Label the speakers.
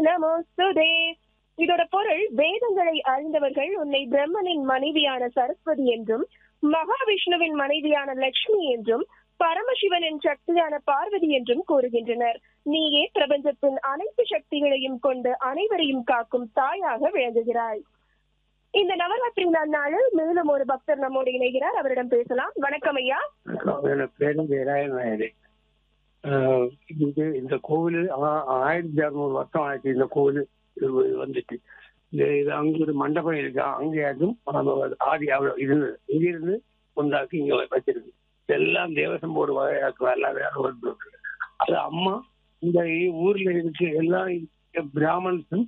Speaker 1: நமோஸ்துதே இதோட பொருள் வேதங்களை அறிந்தவர்கள் உன்னை பிரம்மனின் மனைவியான சரஸ்வதி என்றும் மகாவிஷ்ணுவின் மனைவியான லட்சுமி என்றும் பரமசிவனின் சக்தியான பார்வதி என்றும் கூறுகின்றனர் நீயே பிரபஞ்சத்தின் அனைத்து சக்திகளையும் கொண்டு அனைவரையும் காக்கும் தாயாக விளங்குகிறாய் இந்த நவராத்திரி நன்னாளில் மேலும் ஒரு பக்தர் நம்மோடு இணைகிறார் அவரிடம் பேசலாம் வணக்கம் ஐயா
Speaker 2: எனக்கு பேரும் பேராயன் நாயுடு ஆஹ் இது இந்த கோவில் ஆ- ஆயிரத்தி அறுநூறு வருஷம் ஆயிடுச்சு இந்த கோவில் இது வந்துட்டு இந்த இது அங்க ஒரு மண்டபம் இருக்கு அங்கேயாச்சும் நம்ம ஆதி அவ்வளவு இருந்தது இங்கிருந்து உண்டாக்கி இங்க வச்சிருக்கு எல்லாம் தேவசம் போடு வகையாக்கும் எல்லாம் வேற ஒரு அது அம்மா இந்த ஊர்ல இருக்கு எல்லா பிராமன்ஸும்